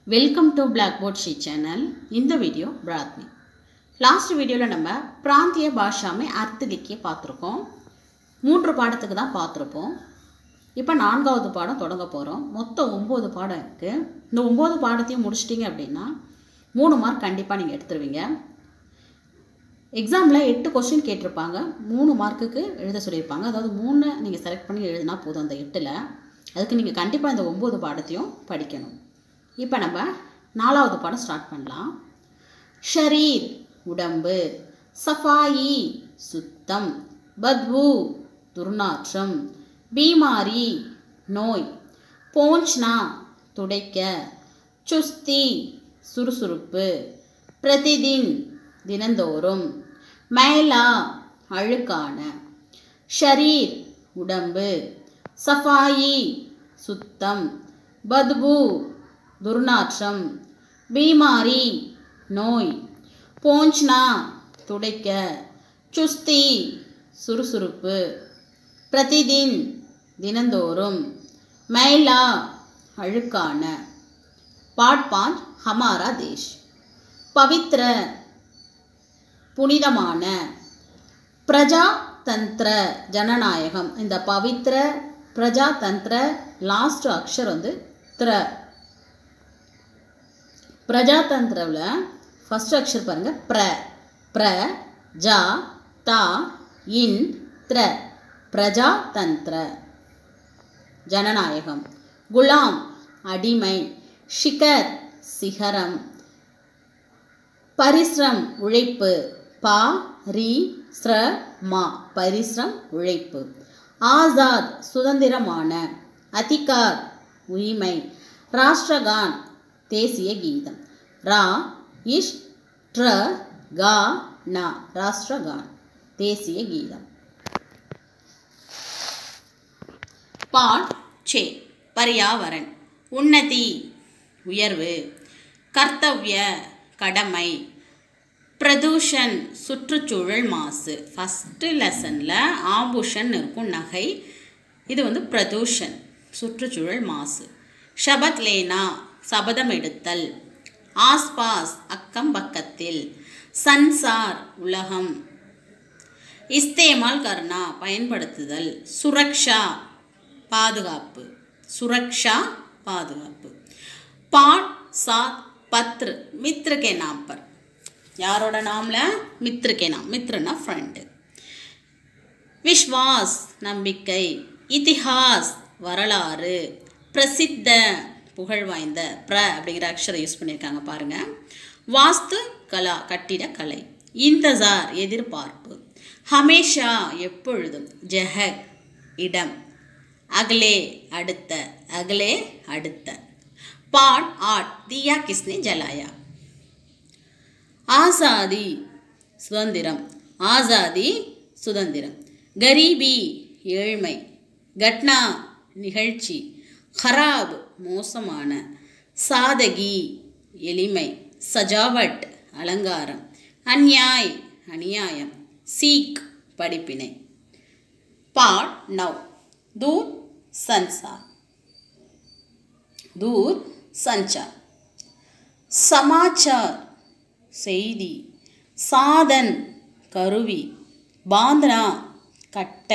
welcome to blackboard she channel இந்த video பிராத்மி last வீடியோவில் நம்ம பிராந்திய பாஷாமை அர்த்தலிக்கிய பார்த்துருக்கோம் மூன்று பாடத்துக்கு தான் பார்த்துருப்போம் இப்போ நான்காவது பாடம் தொடங்க போகிறோம் மொத்தம் ஒம்பது பாடம் இருக்குது இந்த ஒம்பது பாடத்தையும் முடிச்சிட்டிங்க அப்படின்னா மூணு மார்க் கண்டிப்பாக நீங்கள் எடுத்துருவீங்க எக்ஸாமில் எட்டு கொஸ்டின் கேட்டிருப்பாங்க மூணு மார்க்குக்கு எழுத சொல்லியிருப்பாங்க அதாவது மூணு நீங்கள் செலக்ட் பண்ணி எழுதினா போதும் அந்த எட்டில் அதுக்கு நீங்கள் கண்டிப்பாக இந்த ஒம்பது பாடத்தையும் படிக்கணும் இப்போ நம்ம நாலாவது பாடம் ஸ்டார்ட் பண்ணலாம் ஷரீர் உடம்பு சஃபாயி சுத்தம் பத்வு துர்நாற்றம் பீமாரி நோய் போஞ்ச்னா துடைக்க சுஸ்தி சுறுசுறுப்பு பிரதிதின் தினந்தோறும் மேலா அழுக்கான ஷரீர் உடம்பு சஃபாயி சுத்தம் பத்பு துர்நாற்றம் பீமாரி நோய் போஞ்ச்னா துடைக்க சுஸ்தி சுறுசுறுப்பு பிரதிதின் தினந்தோறும் மேலா அழுக்கான பாட் பாஞ்ச் ஹமாரா தேஷ் பவித்ர புனிதமான பிரஜாதந்திர ஜனநாயகம் இந்த பவித்ர பிரஜாதந்திர லாஸ்ட் அக்ஷர் வந்து திர பிரஜாதந்திரவில் ஃபஸ்ட் அக்ஷர் பாருங்க ப்ர ப்ர ஜா தா இன் த்ர பிரஜாதந்திர ஜனநாயகம் குலாம் அடிமை ஷிகர் சிகரம் பரிஸ்ரம் உழைப்பு பா ரி ஸ்ர மா பரிஸ்ரம் உழைப்பு ஆசாத் சுதந்திரமான அதிகார் உரிமை ராஷ்டிரகான் தேசிய கீதம் ரா இஷ் ட்ர கா நா ராஷ்டிரகான் தேசிய கீதம் பாட் சே பரியாவரன் உன்னதி உயர்வு கர்த்தவ்ய கடமை பிரதூஷன் சுற்றுச்சூழல் மாசு ஃபஸ்ட்டு லெசனில் ஆபூஷன் இருக்கும் நகை இது வந்து பிரதூஷன் சுற்றுச்சூழல் மாசு ஷபத் லேனா சபதம் எடுத்தல் ஆஸ்பாஸ் அக்கம் பக்கத்தில் சன்சார் உலகம் இஸ்தேமால் கர்ணா பயன்படுத்துதல் சுரக்ஷா பாதுகாப்பு சுரக்ஷா பாதுகாப்பு பாட் சாத் பத்ரு மித்ரு கே நாம் பர் யாரோட நாமில் மித்ரு கே நாம் மித்ருனா ஃப்ரெண்டு விஸ்வாஸ் நம்பிக்கை இதிஹாஸ் வரலாறு பிரசித்த புகழ் வாய்ந்த ப்ர அப்படிங்கிற அக்ஷரம் யூஸ் பண்ணியிருக்காங்க பாருங்கள் வாஸ்து கலா கட்டிட கலை இந்தசார் எதிர்பார்ப்பு ஹமேஷா எப்பொழுதும் ஜெஹக் இடம் அகலே அடுத்த அகலே அடுத்த பாட் ஆட் தியா கிஸ்னே ஜலாயா ஆசாதி சுதந்திரம் ஆசாதி சுதந்திரம் கரீபி ஏழ்மை கட்னா நிகழ்ச்சி ஹராப் மோசமான சாதகி எளிமை சஜாவட் அலங்காரம் அந்யாய் அநியாயம் சீக் படிப்பினை பாட் நவ் தூர் சன்சார் தூர் சஞ்சார் சமாச்சார் செய்தி சாதன் கருவி பாந்தனா கட்ட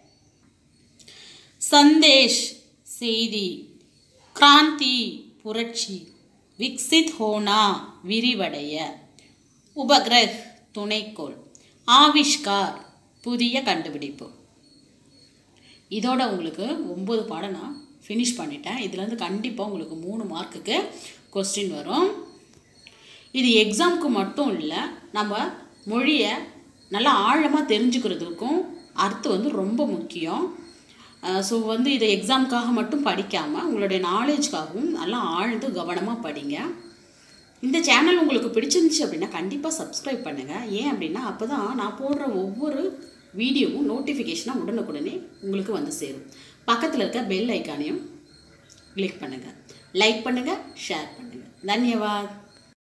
சந்தேஷ் செய்தி கிராந்தி புரட்சி விக்சித் ஹோனா விரிவடைய உபகிரக் துணைக்கோள் ஆவிஷ்கார் புதிய கண்டுபிடிப்பு இதோட உங்களுக்கு ஒம்பது பாடம் நான் ஃபினிஷ் பண்ணிட்டேன் இதுலேருந்து கண்டிப்பாக உங்களுக்கு மூணு மார்க்குக்கு கொஸ்டின் வரும் இது எக்ஸாமுக்கு மட்டும் இல்லை நம்ம மொழியை நல்லா ஆழமாக தெரிஞ்சுக்கிறதுக்கும் அர்த்தம் வந்து ரொம்ப முக்கியம் ஸோ வந்து இதை எக்ஸாமுக்காக மட்டும் படிக்காமல் உங்களுடைய நாலேஜ்க்காகவும் நல்லா ஆழ்ந்து கவனமாக படிங்க இந்த சேனல் உங்களுக்கு பிடிச்சிருந்துச்சு அப்படின்னா கண்டிப்பாக சப்ஸ்கிரைப் பண்ணுங்கள் ஏன் அப்படின்னா அப்போ தான் நான் போடுற ஒவ்வொரு வீடியோவும் நோட்டிஃபிகேஷனாக உடனுக்குடனே உங்களுக்கு வந்து சேரும் பக்கத்தில் இருக்க பெல் ஐக்கானையும் கிளிக் பண்ணுங்கள் லைக் பண்ணுங்கள் ஷேர் பண்ணுங்கள் தன்யவாத்